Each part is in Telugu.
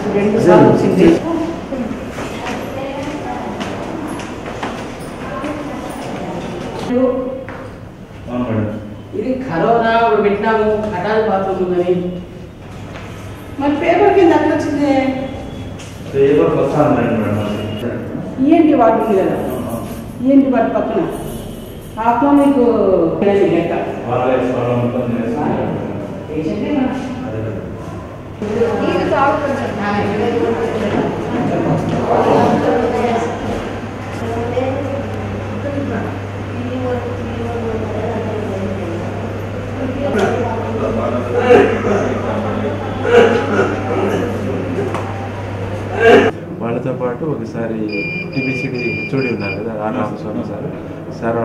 రెండు సార్లు వచ్చింది అవును మేడం ఇది కరోనా ఇప్పుడు పెట్టినాము అటాచ్ బాత్రూమ్ ఉందని మరి పేపర్ కింద అట్లా వచ్చింది పేపర్ వస్తాను మేడం ఈఎన్టీ వార్డు ఉంది కదా ఈఎన్టీ వార్డు పక్కన ఆత్మ మీకు లెక్క వాళ్ళే వాళ్ళ మొత్తం చేస్తాను పేషెంటే మన అదే మేడం. నీళ్ళు తాగు కొంచెం. వాళ్ళతో పాటు ఒకసారి టీబీసీడీ హెచ్ఓడి ఉన్నారు కదా ఆర్ రామస్వామి సార్ సార్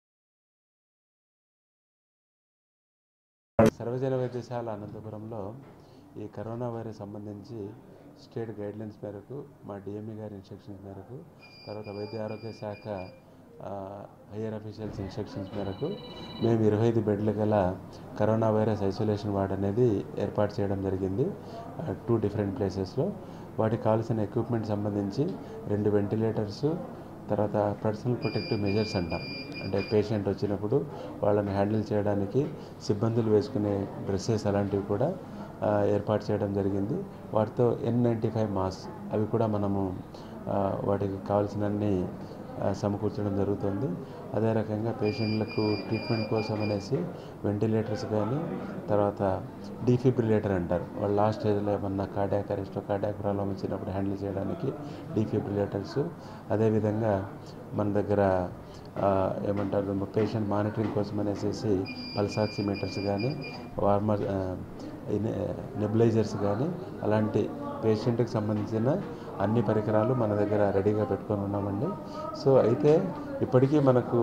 సర్వజన వైద్యశాల అనంతపురంలో ఈ కరోనా వైరస్ సంబంధించి స్టేట్ గైడ్లైన్స్ మేరకు మా డిఎంఈ గారి ఇన్స్ట్రక్షన్స్ మేరకు తర్వాత వైద్య ఆరోగ్య శాఖ హయ్యర్ అఫీషియల్స్ ఇన్స్ట్రక్షన్స్ మేరకు మేము ఇరవై ఐదు బెడ్ల గల కరోనా వైరస్ ఐసోలేషన్ వార్డ్ అనేది ఏర్పాటు చేయడం జరిగింది టూ డిఫరెంట్ ప్లేసెస్లో వాటికి కావాల్సిన ఎక్విప్మెంట్ సంబంధించి రెండు వెంటిలేటర్స్ తర్వాత పర్సనల్ ప్రొటెక్టివ్ మెజర్స్ అంటాం అంటే పేషెంట్ వచ్చినప్పుడు వాళ్ళని హ్యాండిల్ చేయడానికి సిబ్బందులు వేసుకునే డ్రెస్సెస్ అలాంటివి కూడా ఆ, ఏర్పాటు చేయడం జరిగింది వాటితో ఎన్ నైంటీ ఫైవ్ మాస్క్ అవి కూడా మనము ఆ, వాటికి కావాల్సినన్ని ఆ, సమకూర్చడం జరుగుతుంది అదే రకంగా పేషెంట్లకు ట్రీట్మెంట్ కోసం అనేసి వెంటిలేటర్స్ కానీ తర్వాత డీఫిబ్రిలేటర్ అంటారు వాళ్ళు లాస్ట్ స్టేజ్లో ఏమన్నా కార్డియాక్ అరెస్ట్ కార్డియాక్ ప్రాబ్లం వచ్చినప్పుడు హ్యాండిల్ చేయడానికి డీఫిబ్రిలేటర్స్ అదేవిధంగా మన దగ్గర ఆ, ఏమంటారు పేషెంట్ మానిటరింగ్ కోసం అనేసి పల్స్ ఆక్సిమీటర్స్ కానీ వార్మర్ నెబులైజర్స్ కానీ అలాంటి పేషెంట్కి సంబంధించిన అన్ని పరికరాలు మన దగ్గర రెడీగా పెట్టుకొని ఉన్నామండి సో అయితే ఇప్పటికీ మనకు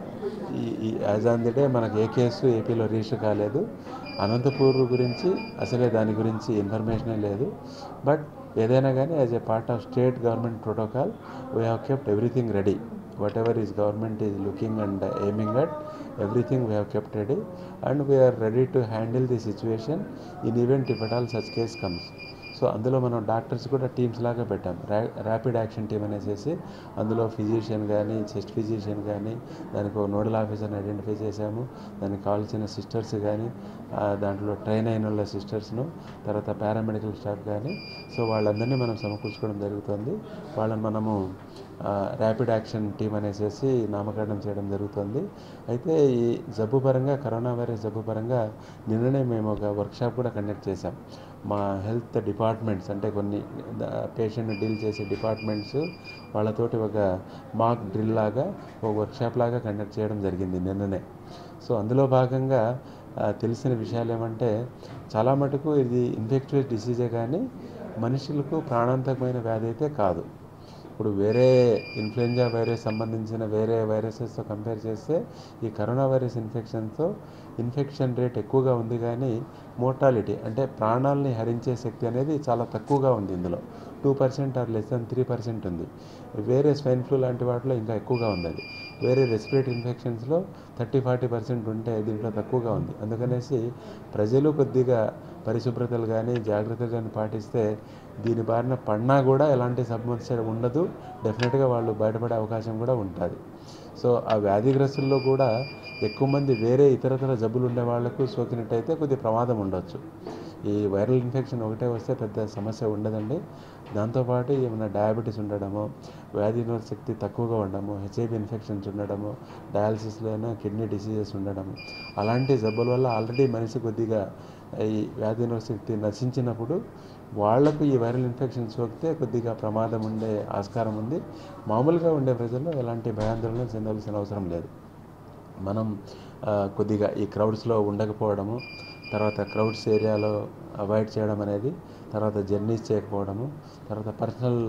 ఈ ఈ యాజ్ ఆన్ ది డే మనకు ఏ కేసు ఏపీలో రిజిస్టర్ కాలేదు అనంతపూర్ గురించి అసలే దాని గురించి ఇన్ఫర్మేషనే లేదు బట్ ఏదైనా కానీ as a part of state government protocol we have kept everything ready whatever is government is looking and aiming at everything we have kept ready and we are ready to handle the situation in event if at all such case comes so అందులో మనం డాక్టర్స్ కూడా టీమ్స్ లాగా పెట్టాం ర్యా ర్యాపిడ్ యాక్షన్ టీమ్ అనేసి అందులో ఫిజిషియన్ కానీ చెస్ట్ ఫిజిషియన్ కానీ దానికి ఒక నోడల్ ఆఫీసర్ని ఐడెంటిఫై చేశాము దానికి కావాల్సిన సిస్టర్స్ కానీ ఆ, దాంట్లో ట్రైన్ అయిన వాళ్ళ సిస్టర్స్ను తర్వాత పారామెడికల్ స్టాఫ్ కానీ సో వాళ్ళందరినీ మనం సమకూర్చుకోవడం జరుగుతుంది వాళ్ళని మనము ర్యాపిడ్ యాక్షన్ టీమ్ అనేసి నామకరణం చేయడం జరుగుతుంది అయితే ఈ జబ్బు పరంగా కరోనా వైరస్ జబ్బు పరంగా నిన్ననే మేము ఒక వర్క్షాప్ కూడా కండక్ట్ చేశాం మా హెల్త్ డిపార్ట్మెంట్స్ అంటే కొన్ని పేషెంట్ డీల్ చేసే డిపార్ట్మెంట్స్ వాళ్ళతోటి ఒక మాక్ డ్రిల్ లాగా ఒక వర్క్షాప్ లాగా కండక్ట్ చేయడం జరిగింది నిన్ననే సో అందులో భాగంగా ఆ, తెలిసిన విషయాలు ఏమంటే చాలా మటుకు ఇది ఇన్ఫెక్చువస్ డిసీజే కానీ మనుషులకు ప్రాణాంతకమైన వ్యాధి అయితే కాదు ఇప్పుడు వేరే ఇన్ఫ్లుయెంజా వైరస్ సంబంధించిన వేరే వైరసెస్తో కంపేర్ చేస్తే ఈ కరోనా వైరస్ ఇన్ఫెక్షన్తో ఇన్ఫెక్షన్ రేట్ ఎక్కువగా ఉంది కానీ మోర్టాలిటీ అంటే ప్రాణాలని హరించే శక్తి అనేది చాలా తక్కువగా ఉంది ఇందులో two percent or less than three percent ఉంది వేరే స్వైన్ ఫ్లూ లాంటి వాటిలో ఇంకా ఎక్కువగా ఉంది అది వేరే రెస్పిరేటరీ ఇన్ఫెక్షన్స్లో థర్టీ ఫార్టీ పర్సెంట్ ఉంటే దీంట్లో తక్కువగా ఉంది అందుకనేసి ప్రజలు కొద్దిగా పరిశుభ్రతలు కానీ జాగ్రత్తలు కానీ పాటిస్తే దీని బారిన పడినా కూడా ఎలాంటి సమస్య ఉండదు డెఫినెట్గా వాళ్ళు బయటపడే అవకాశం కూడా ఉంటుంది సో ఆ వ్యాధిగ్రస్తుల్లో కూడా ఎక్కువ మంది వేరే ఇతరతర జబ్బులు ఉండే వాళ్ళకు సోకినట్టయితే కొద్ది ప్రమాదం ఉండొచ్చు ఈ వైరల్ ఇన్ఫెక్షన్ ఒకటే వస్తే పెద్ద సమస్య ఉండదండి దాంతోపాటు ఏమైనా డయాబెటీస్ ఉండడము వ్యాధి నిరోధక శక్తి తక్కువగా ఉండడము హెచ్ఐవి ఇన్ఫెక్షన్స్ ఉండడము డయాలసిస్లోనూ కిడ్నీ డిసీజెస్ ఉండడము అలాంటి జబ్బుల వల్ల ఆల్రెడీ మనిషి కొద్దిగా ఈ వ్యాధి నిరోధక శక్తి నశించినప్పుడు వాళ్లకు ఈ వైరల్ ఇన్ఫెక్షన్ సోకితే కొద్దిగా ప్రమాదం ఉండే ఆస్కారం ఉంది మామూలుగా ఉండే ప్రజల్లో ఎలాంటి భయాందోళన చెందాల్సిన అవసరం లేదు మనం ఆ, కొద్దిగా ఈ క్రౌడ్స్లో ఉండకపోవడము తర్వాత క్రౌడ్స్ ఏరియాలో అవాయిడ్ చేయడం అనేది తర్వాత జర్నీస్ చేయకపోవడము తర్వాత పర్సనల్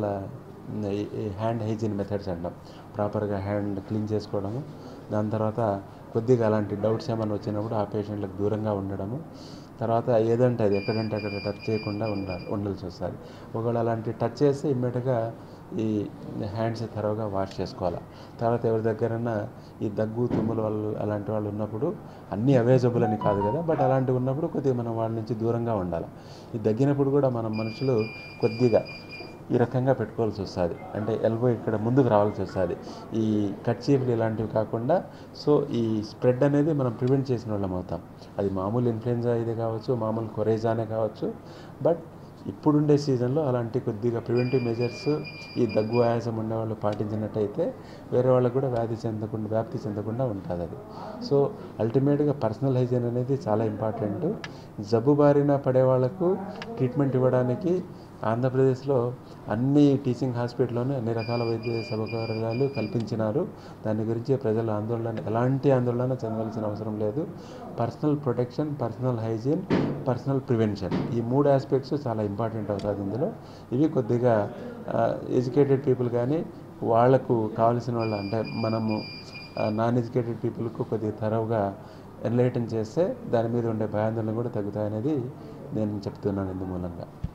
హ్యాండ్ హైజీన్ మెథడ్స్ అంటాం ప్రాపర్గా హ్యాండ్ క్లీన్ చేసుకోవడము దాని తర్వాత కొద్దిగా అలాంటి డౌట్స్ ఏమైనా వచ్చినప్పుడు ఆ పేషెంట్లకు దూరంగా ఉండడము తర్వాత ఏదంటే అది ఎక్కడంటే అక్కడ టచ్ చేయకుండా ఉండాలి ఉండాల్సి వస్తుంది ఒకవేళ అలాంటి టచ్ చేస్తే ఇమ్మీడియట్గా ఈ హ్యాండ్స్ థరోగా వాష్ చేసుకోవాలి తర్వాత ఎవరి దగ్గరన్నా ఈ దగ్గు తుమ్ములు వాళ్ళు అలాంటి వాళ్ళు ఉన్నప్పుడు అన్నీ అవైలబుల్ అని కాదు కదా బట్ అలాంటివి ఉన్నప్పుడు కొద్దిగా మనం వాళ్ళ నుంచి దూరంగా ఉండాలి ఈ దగ్గినప్పుడు కూడా మనం మనుషులు కొద్దిగా ఈ రకంగా పెట్టుకోవాల్సి వస్తుంది అంటే ఎల్బో ఇక్కడ ముందుకు రావాల్సి వస్తుంది ఈ కట్చీఫ్లు ఇలాంటివి కాకుండా సో ఈ స్ప్రెడ్ అనేది మనం ప్రివెంట్ చేసిన వాళ్ళం అవుతాం అది మామూలు ఇన్ఫ్లుయెన్జా ఇది కావచ్చు మామూలు కొరేజానే కావచ్చు బట్ ఇప్పుడుండే సీజన్లో అలాంటి కొద్దిగా ప్రివెంటివ్ మెజర్స్ ఈ దగ్గు ఆయాసం ఉండేవాళ్ళు పాటించినట్టయితే వేరే వాళ్ళకు కూడా వ్యాధి చెందకుండా వ్యాప్తి చెందకుండా ఉంటుంది అది సో అల్టిమేట్గా పర్సనల్ హైజీన్ అనేది చాలా ఇంపార్టెంట్ జబ్బు బారిన పడే వాళ్ళకు ట్రీట్మెంట్ ఇవ్వడానికి ఆంధ్రప్రదేశ్లో అన్ని టీచింగ్ హాస్పిటల్లోనే అన్ని రకాల వైద్య సౌకర్యాలు కల్పించినారు దాని గురించి ప్రజలు ఆందోళన ఎలాంటి ఆందోళన చెందవలసిన అవసరం లేదు personal protection personal hygiene personal prevention ఈ మూడు ఆస్పెక్ట్స్ చాలా ఇంపార్టెంట్ అవుతుంది ఇందులో ఇవి కొద్దిగా ఎడ్యుకేటెడ్ పీపుల్ కానీ వాళ్లకు కావాల్సిన వాళ్ళ అంటే మనము నాన్ ఎడ్యుకేటెడ్ పీపుల్కు కొద్దిగా తరవుగా ఎన్లైటన్ చేస్తే దాని మీద ఉండే భయాందోళన కూడా తగ్గుతాయనేది నేను చెప్తున్నాను ఇందు మూలంగా